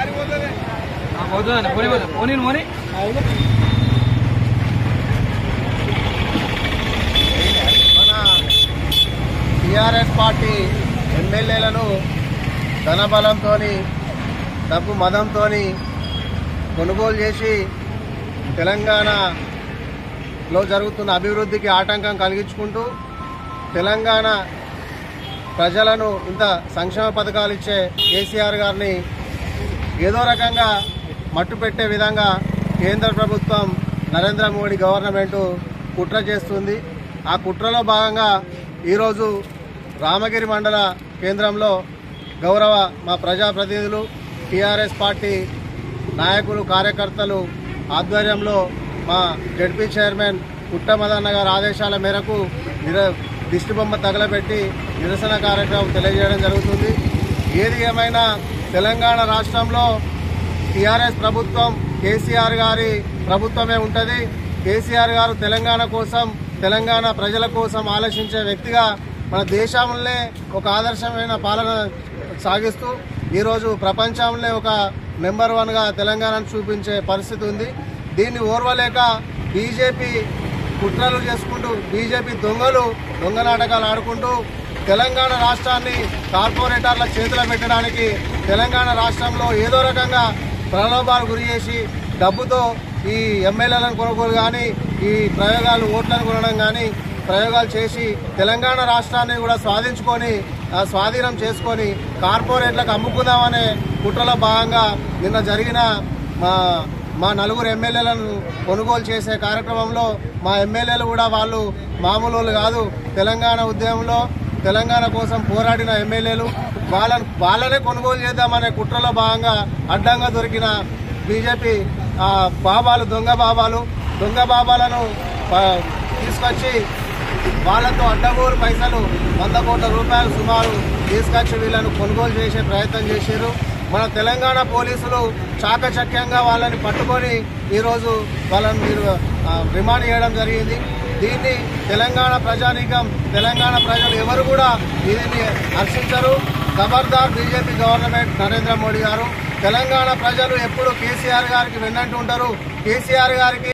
పోతుందండి పోనీ పోనీ పోనీ మన టిఆర్ఎస్ పార్టీ ఎమ్మెల్యేలను ధనబలంతో డబ్బు మదంతో కొనుగోలు చేసి తెలంగాణలో జరుగుతున్న అభివృద్ధికి ఆటంకం కలిగించుకుంటూ తెలంగాణ ప్రజలను ఇంత సంక్షేమ పథకాలు ఇచ్చే కేసీఆర్ గారిని ఏదో రకంగా మట్టు పెట్టే విధంగా కేంద్ర ప్రభుత్వం నరేంద్ర మోడీ గవర్నమెంట్ కుట్ర చేస్తుంది ఆ కుట్రలో భాగంగా ఈరోజు రామగిరి మండల కేంద్రంలో గౌరవ మా ప్రజాప్రతినిధులు టీఆర్ఎస్ పార్టీ నాయకులు కార్యకర్తలు ఆధ్వర్యంలో మా జడ్పీ చైర్మన్ పుట్టమదన్న గారి ఆదేశాల మేరకు నిర దిష్టిబొమ్మ తగలబెట్టి నిరసన కార్యక్రమం తెలియజేయడం జరుగుతుంది ఏది ఏమైనా తెలంగాణ రాష్ట్రంలో టీఆర్ఎస్ ప్రభుత్వం కేసీఆర్ గారి ప్రభుత్వమే ఉంటుంది కేసీఆర్ గారు తెలంగాణ కోసం తెలంగాణ ప్రజల కోసం ఆలోచించే వ్యక్తిగా మన దేశంలోనే ఒక ఆదర్శమైన పాలన సాగిస్తూ ఈరోజు ప్రపంచంలో ఒక నెంబర్ వన్గా తెలంగాణను చూపించే పరిస్థితి ఉంది దీన్ని ఓర్వలేక బీజేపీ కుట్రలు చేసుకుంటూ బీజేపీ దొంగలు దొంగ నాటకాలు ఆడుకుంటూ తెలంగాణ రాష్ట్రాన్ని కార్పొరేటర్ల చేతిలో పెట్టడానికి తెలంగాణ రాష్ట్రంలో ఏదో రకంగా ప్రలోభాలు గురి చేసి డబ్బుతో ఈ ఎమ్మెల్యేలను కొనుగోలు కానీ ఈ ప్రయోగాలు ఓట్లను కొనడం కానీ ప్రయోగాలు చేసి తెలంగాణ రాష్ట్రాన్ని కూడా స్వాధించుకొని ఆ, స్వాధీనం చేసుకొని కార్పొరేట్లకు అమ్ముకుందామనే కుట్రలో భాగంగా నిన్న జరిగిన మా మా నలుగురు ఎమ్మెల్యేలను కొనుగోలు చేసే కార్యక్రమంలో మా ఎమ్మెల్యేలు కూడా వాళ్ళు మామూలు వాళ్ళు కాదు తెలంగాణ ఉద్యమంలో తెలంగాణ కోసం పోరాడిన ఎమ్మెల్యేలు వాళ్ళని వాళ్ళనే కొనుగోలు చేద్దామనే కుట్రలో భాగంగా అడ్డంగా దొరికిన బీజేపీ ఆ, బాబాలు దొంగ బాబాలు దొంగ బాబాలను ఆ, తీసుకొచ్చి వాళ్ళతో అడ్డగోరు పైసలు వంద కోట్ల రూపాయలు సుమారు తీసుకొచ్చి వీళ్ళను కొనుగోలు చేసే ప్రయత్నం చేశారు మన తెలంగాణ పోలీసులు చాకచక్యంగా వాళ్ళని పట్టుకొని ఈరోజు వాళ్ళని మీరు ఆ, రిమాండ్ చేయడం జరిగింది దీన్ని తెలంగాణ ప్రజానీకం తెలంగాణ ప్రజలు ఎవరు కూడా దీనిని హర్షించరు ఖబర్దార్ బీజేపీ గవర్నమెంట్ నరేంద్ర మోడీ గారు తెలంగాణ ప్రజలు ఎప్పుడు కేసీఆర్ గారికి వెన్నంటూ ఉంటారు కేసీఆర్ గారికి